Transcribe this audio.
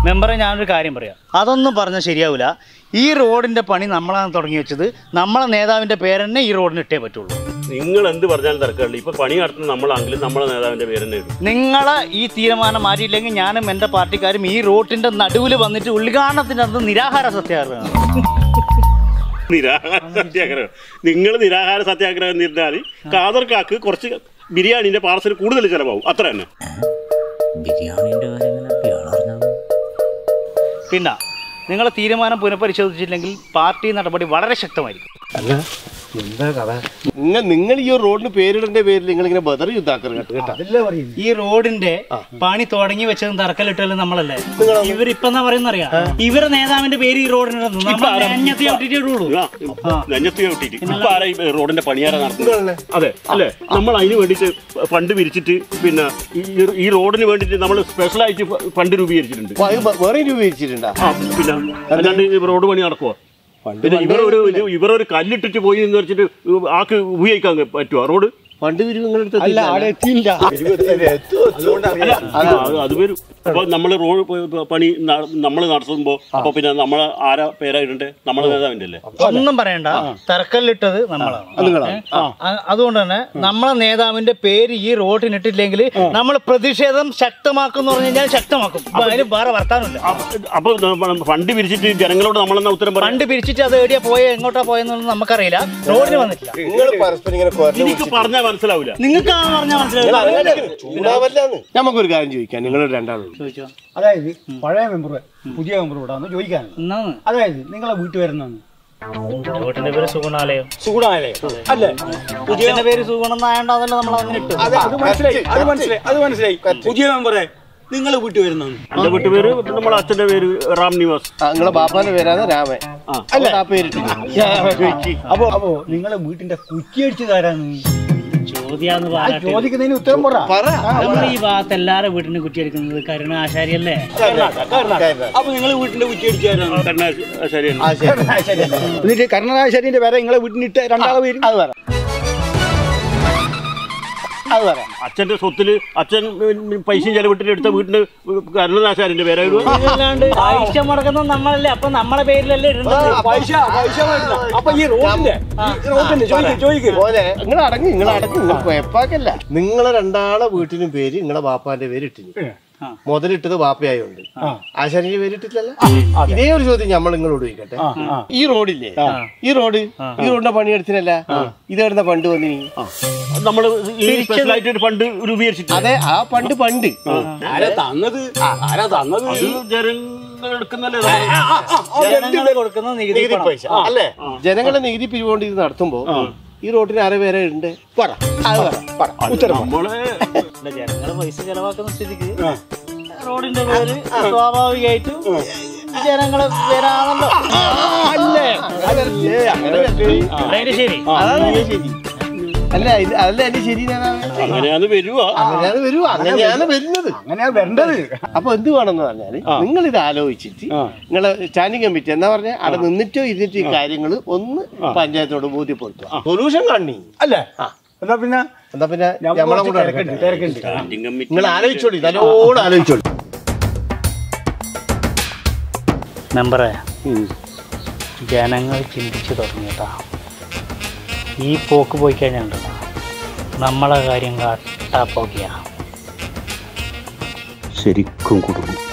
മെമ്പറെ ഞാനൊരു കാര്യം പറയാം അതൊന്നും പറഞ്ഞാൽ ശരിയാവില്ല ഈ റോഡിന്റെ പണി നമ്മളാണ് തുടങ്ങി വെച്ചത് നമ്മളെ നേതാവിന്റെ പേര് തന്നെ ഈ റോഡിന് ഇട്ടേ പറ്റുള്ളൂ നിങ്ങൾ എന്ത് പറഞ്ഞാലും തർക്കമില്ല ഇപ്പൊ പണി നടത്തുന്ന നമ്മളാണെങ്കിലും നമ്മളെ നേതാവിന്റെ പേര് തന്നെ ഇടും നിങ്ങളെ ഈ തീരുമാനം മാറ്റിയില്ലെങ്കിൽ ഞാനും എൻ്റെ പാർട്ടിക്കാരും ഈ റോഡിന്റെ നടുവിൽ വന്നിട്ട് ഉദ്ഘാടനത്തിൻ്റെ അന്ന് നിരാഹാര സത്യാഗ്രഹമാണ് നിരാഹാര സത്യാഗ്രഹം നിങ്ങൾ നിരാഹാര സത്യാഗ്രഹം നിന്നാൽ കാതർക്കാക്ക് കുറച്ച് ബിരിയാണിന്റെ പാർസൽ കൂടുതൽ ചിലവാകും അത്ര തന്നെ ബിരിയാണിന്റെ കാര്യങ്ങളൊക്കെ അറിഞ്ഞത് പിന്നെ നിങ്ങളെ തീരുമാനം പുനഃപരിശോധിച്ചില്ലെങ്കിൽ പാർട്ടി നടപടി വളരെ ശക്തമായിരിക്കും നിങ്ങൾ നിങ്ങൾ ഈ റോഡിന് പേരിടേണ്ട പേരിൽ നിങ്ങൾ ഇങ്ങനെ ബദർ യുദ്ധാക്കരുത് കേട്ടോ ഈ റോഡിന്റെ പണി തുടങ്ങി വെച്ചതും തറക്കല്ലിട്ടതും നമ്മളല്ലേ ഇവരിപ്പൊ എന്താ പറയുന്ന അറിയാം ഇവരെ നേതാവിന്റെ പേര് ഈ റോഡിനുണ്ടെന്ന് നമ്മൾ അഞ്ഞത്തി ഔട്ടിട്ടുള്ളൂ ആ, നെഞ്ഞത്ത് ചവിട്ടിയിട്ട് ഇപ്പൊ ആരാ ഈ റോഡിന്റെ പണിയാരാ നടത്തുന്നത് അതെ അല്ലേ നമ്മൾ അതിന് വേണ്ടിയിട്ട് ഫണ്ട് പിരിച്ചിട്ട് പിന്നെ ഈ- ഈ റോഡിന് വേണ്ടിയിട്ട് നമ്മൾ സ്പെഷ്യലായിട്ട് ഫണ്ട് രൂപീകരിച്ചിട്ടുണ്ട് അപ്പൊ അത് വേറെ രൂപീകരിച്ചിട്ടുണ്ടാ ആ പിന്നെ അല്ലാണ്ട് ഈ റോഡ് പണി നടക്കുവോ പിന്നെ ഇവരൊരു ഒരു- ഇവരൊരു കല്ലിട്ടിട്ട് പോയി എന്ന് വെച്ചിട്ട് ആക്ക് ഉപയോഗിക്കാൻ പറ്റുമോ റോഡ് പണ്ട് പിരിവ് നിങ്ങളുടെ അല്ല ആടെ എത്തിയില്ല അല്ല, അത് അത് വരും അപ്പൊ നമ്മൾ റോഡ് പ- പണി നമ്മൾ നടത്തുമ്പോ അപ്പൊ പിന്നെ നമ്മളെ ആരാ പേരായിട്ടുണ്ട് നമ്മളെ നേതാവിന്റെ അല്ലേ ഒന്നും പറയണ്ട തറക്കല്ലിട്ടത് നമ്മളാണ് ഏ? അ- അതുകൊണ്ട് തന്നെ നമ്മളെ നേതാവിന്റെ പേര് ഈ റോഡിനിട്ടില്ലെങ്കിൽ നമ്മൾ പ്രതിഷേധം ശക്തമാക്കും എന്ന് പറഞ്ഞു കഴിഞ്ഞാൽ ശക്തമാക്കും അപ്പൊ അതിന് വേറെ വർത്താനമില്ല അപ്പൊ നമ്മ- ഫണ്ട് പിരിച്ചിട്ട് ജനങ്ങളോട് നമ്മളെന്നാ ഉത്തരം പറയാം ഫണ്ട് പിരിച്ചിട്ട് അത് എവിടെയാ പോയ എങ്ങോട്ടാ പോയെന്നൊന്നും നമുക്കറിയില്ല റോഡിന് വന്നിട്ടില്ല നിങ്ങൾ പരസ്പരം ഇങ്ങനെ കൊരല് എനിക്ക് പറഞ്ഞാൽ മനസ്സിലാവില്ല നിങ്ങൾക്ക് പറഞ്ഞാൽ മനസ്സിലായി ചൂടാവല്ലാന്ന് നമുക്കൊരു കാര്യം ചോദിക്കാം നിങ്ങൾ രണ്ടാളും ചോദിച്ചോ അതായത് പഴയ മെമ്പർ പുതിയ മെമ്പർ ഇവിടെ വന്ന് ചോദിക്കാനാണ് എന്നാന്ന് അതായത് നിങ്ങളെ വീട്ടിൽ വരുന്നതാണ് റോഡിന്റെ പേര് സുഗുണാലയം സുഗുണാലയം അല്ലേ അച്ഛന്റെ പേര് സുഗുണം എന്നായോണ്ട് അതല്ല നമ്മൾ അങ്ങനെ ഇട്ടു അത് അത് മനസ്സിലായി അത് മനസ്സിലായി അത് മനസ്സിലായി പുതിയ മെമ്പറെ നിങ്ങൾ വീട്ടിൽ വരുന്നതാണ് എന്റെ വീട്ടുപേര് നമ്മളെ അച്ഛന്റെ പേര് റാം നിവാസ് ആ, നിങ്ങളെ ബാപ്പാന്റെ പേരാണ് രാമൻ അല്ല ആ പേരിട്ട് അപ്പോ അപ്പോ നിങ്ങളെ വീട്ടിന്റെ കുറ്റി അടിച്ചതാരാണ് ചോദ്യാന്ന് ആ പറഞ്ഞിട്ട് ചോദിക്കുന്നതിന് ഉത്തരം പറ പറ നമ്മൾ ഈ ഭാഗത്ത് എല്ലാരും വീട്ടിന് കുറ്റിയടിക്കുന്നത് കരുണ ആശാരിയല്ലേ അപ്പൊ നിങ്ങൾ വീട്ടിന്റെ കുറ്റി അടിച്ചതാരാണ് ശരിയാണ് ആ ശരി എന്നിട്ട് കരുണാശാരിന്റെ പേരെ നിങ്ങളെ വീട്ടിനിട്ട് രണ്ടാളെ പേര് അത് പറ അത് പറ അച്ഛന്റെ സ്വത്തില് അച്ഛൻ പൈസയും ചെലവിട്ടിട്ട് എടുത്ത വീട്ടിന് കരുണനാശാരിന്റെ പേരായിരുന്നു അല്ലാണ്ട് പൈസ മുടക്കുന്നത് നമ്മളല്ലേ അപ്പൊ നമ്മളെ പേരിലല്ലേ ഇടുന്നത് പൈസ പൈസ വേണ്ട. അപ്പൊ ഈ റോഡിന്റെ ഈ റോഡിന്റെ ചോദിക്കും ചോദിക്കും പോലെ നിങ്ങൾ അടങ്ങി നിങ്ങൾ അടങ്ങി നിങ്ങൾ കുഴപ്പാക്കല്ല നിങ്ങളെ രണ്ടാളെ വീട്ടിനും പേര് നിങ്ങളെ ബാപ്പാന്റെ പേര് ഇട്ടിന് മുതലിട്ടത് ബാപ്പയായോണ്ട് ആശാരിന്റെ പേര് ഇട്ടിട്ടില്ലല്ലോ ഇതേ ഒരു ചോദ്യം നമ്മൾ നിങ്ങളോട് ചോദിക്കട്ടെ ഈ റോഡില്ലേ ഈ റോഡ് ഈ റോഡിന്റെ പണിയെടുത്തിനല്ല ഇതെവിടുന്ന ഫണ്ട് വന്നിനി നമ്മള് ഈ സ്പെഷ്യലായിട്ട് ഒരു ഫണ്ട് രൂപീകരിച്ചിട്ട് അതെ ആ പണ്ട് പണ്ട് ആരാ തന്നത് ആരാ തന്നത് അത് ജനങ്ങൾ എടുക്കുന്നല്ലേ ജനങ്ങൾ കൊടുക്കുന്ന നികുതി പണം. പൈസ അല്ലേ ജനങ്ങളെ നികുതി പിരിവുകൊണ്ട് ഇത് നടത്തുമ്പോ ഈ റോഡിന് അര പേരെ ഉണ്ട് പറ അത് പറ പറ ഉത്തരം പറ. നമ്മള് അല്ല, ജനങ്ങള് പൈസ ചെലവാക്കുന്ന സ്ഥിതിക്ക് റോഡിന്റെ പേര് സ്വാഭാവികമായിട്ടും ജനങ്ങള് വരാണല്ലോ അല്ലേ അതല്ലേ അങ്ങനെ അല്ലേ? അതിന്റെ ശരി അതാണ് അതിന്റെ ശരി അല്ല ഇത് അതല്ല അതിന്റെ ശരി നേതാവേ. അങ്ങനെയാന്ന് വരുവാ അങ്ങനെയാണ് വരൂ അങ്ങനെയാണ് വരുന്നത് അങ്ങനെയാ വരേണ്ടത് അപ്പൊ എന്ത് വേണമെന്ന് പറഞ്ഞാല് നിങ്ങൾ ഇത് ആലോചിച്ചിട്ട് നിങ്ങളെ സ്റ്റാൻഡിംഗ് കമ്മിറ്റി എന്താ പറഞ്ഞ അവിടെ നിന്നിട്ടോ ഇരുന്നിട്ടോ ഈ കാര്യങ്ങൾ ഒന്ന് പഞ്ചായത്തോട് ബോധ്യപ്പെടുത്തുക സൊല്യൂഷൻ കാണി അല്ലേ എന്നാ പിന്നെ എന്താ പിന്നെ ഞാൻ നമ്മളെ കുറച്ച് കൂടെ തിരക്കുണ്ട് നടക്കട്ടെ. തിരക്കുണ്ട് സ്റ്റാൻഡിംഗ് കമ്മിറ്റി നിങ്ങൾ ആലോചിച്ചോളി നല്ലോണം ആലോചിച്ചോളി മെമ്പറെ ജനങ്ങൾ ചിന്തിച്ചു തുടങ്ങിയതാ ഈ പോക്ക് പോയി കഴിഞ്ഞിട്ടുണ്ടല്ലോ നമ്മളെ കാര്യം കാട്ടാ പോക്കിയാ ശരിക്കും കുടുങ്ങും